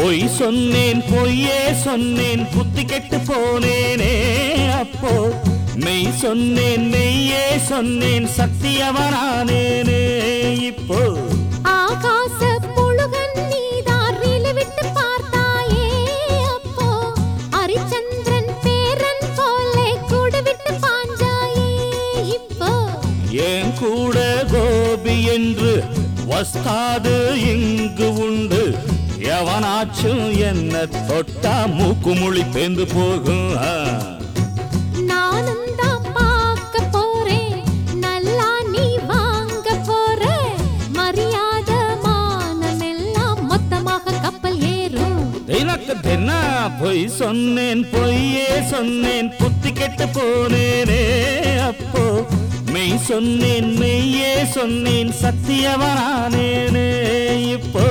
பொய் சொன்னேன் பொய்யே சொன்னேன் புத்தி கெட்டு போனேனே அப்போ மெய் சொன்னேன் மெய்யே சொன்னேன் சத்தியவனானேனே இப்போ ஆகாச புழுகன் நீதாரில விட்டு பார்த்தாயே அப்போ ஹரிச்சந்திரன் பேரன் போலே கூட விட்டு பாஞ்சாயே இப்போ ஏன் கூட கோபி என்று வஸ்தாது இங்கு உண்டு எவனாச்சும் என்ன தொட்டா மூக்குமுழி பேந்து போகும் ஆ. நானும் தான் பார்க்க போறேன் நல்லா நீ வாங்க போற மரியாதை மானம் எல்லாம் மொத்தமாக கப்பல் ஏறும் தினக்கு தின பொய் சொன்னேன் பொய்யே சொன்னேன் புத்தி கெட்டு போனேனே அப்போ மெய் சொன்னேன் மெய்யே சொன்னேன் சத்தியவனானேனே இப்போ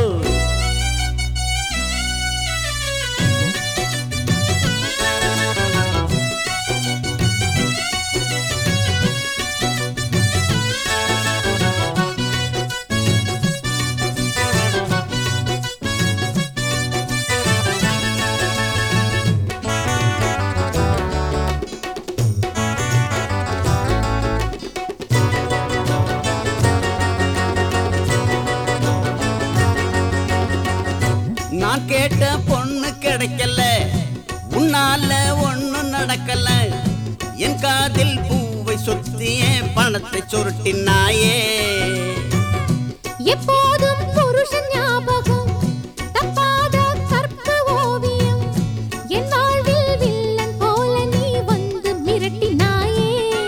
நான் கேட்ட பொண்ணு கிடைக்கல உன்னால ஒண்ணும் நடக்கல என் காதில் பூவை சுத்திய பணத்தை சுருட்டினாயே எப்போதும் புருஷன் ஞாபகம் தப்பாத கற்ப ஓவியம் என் வாழ்வில் வில்லன் போல நீ வந்து மிரட்டினாயே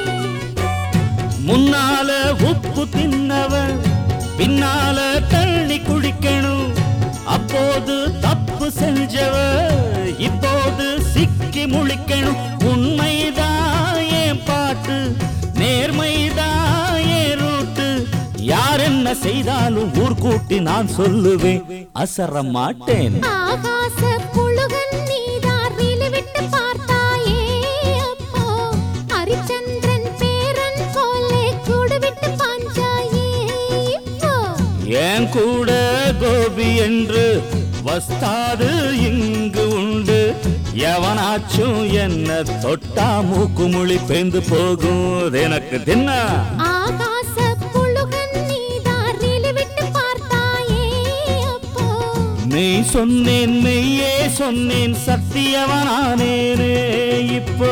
முன்னால உப்பு தின்னவன் பின்னால தள்ளி குடிக்கணும் அப்போது தப்பு செஞ்சவ இப்போது சிக்கி முழிக்கணும் உண்மைதான் என் பாட்டு நேர்மைதான் என் ரூட்டு யார் என்ன செய்தாலும் ஊர் கூட்டி நான் சொல்லுவேன் அசர மாட்டேன் ஆகாச புழுகன் நீதாரில விட்டு பார்த்தாயே அப்போ ஹரிச்சந்திரன் பேரன் போலே கூட விட்டு பாஞ்சாயே இப்போ ஏன் கூட கோபி என்று வஸ்தாது இங்கு உண்டு எவனாச்சும் என்ன தொட்டா மூக்குமுழி பேந்து போகும் அது எனக்கு தின்ன ஆகாச புழுகன் நீதாரில விட்டு பார்த்தாயே அப்போ நீ சொன்னேன் மெய்யே சொன்னேன் சத்தியவனானேனே இப்போ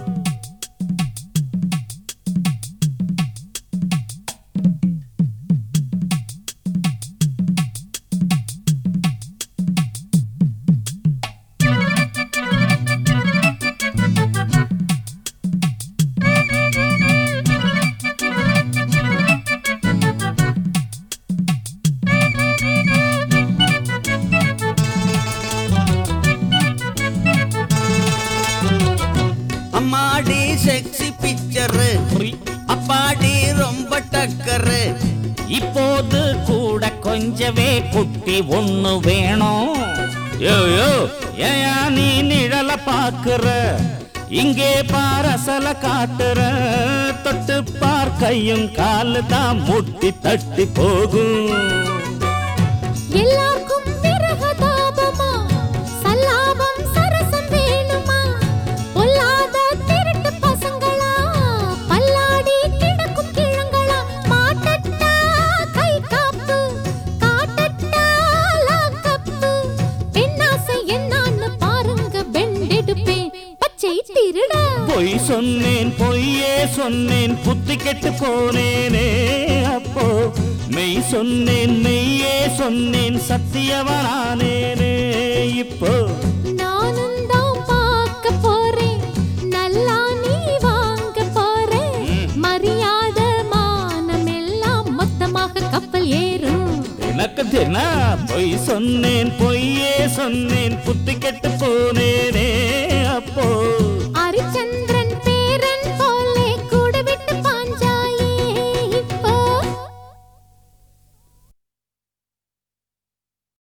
அம்மாடி செக்ஸி பிக்சரு அப்பாடி ரொம்ப டக்கரு இப்போது கூட கொஞ்சவே குட்டி ஒண்ணு வேணும் யோ யோ ஏயா நீ நிழல பாக்குற இங்கே பார் அசல காட்டுற தொட்டு பார் கையும் காலு தான் முட்டி தட்டி போகும் எல்லாருக்கும் விரகதாபமா சல்லாபம் சரசம் வேணுமா பொல்லாத திருட்டு பசங்களா பல்லாடி கிடக்கும் கிழங்களா மாட்டட்டா கை காப்பு காட்டட்டா லாக்கப்பு பெண்ணாசை என்னான்னு பாருங்க பெண்டெடுப்பேன் பச்சை திருட பொய் சொன்னேன் பொய்யே சொன்னேன் புத்தி கெட்டு போனேனே அப்போ மெய் சொன்னேன் மெய்யே சொன்னேன் சத்தியவனானேனே இப்போ நானும் தான் பார்க்க போறேன் நல்லா நீ வாங்க போறேன் மரியாதை மானம் எல்லாம் மொத்தமாக கப்பல் ஏறும் எனக்கு தின பொய் சொன்னேன் பொய்யே சொன்னேன் புத்தி கெட்டு போனேன்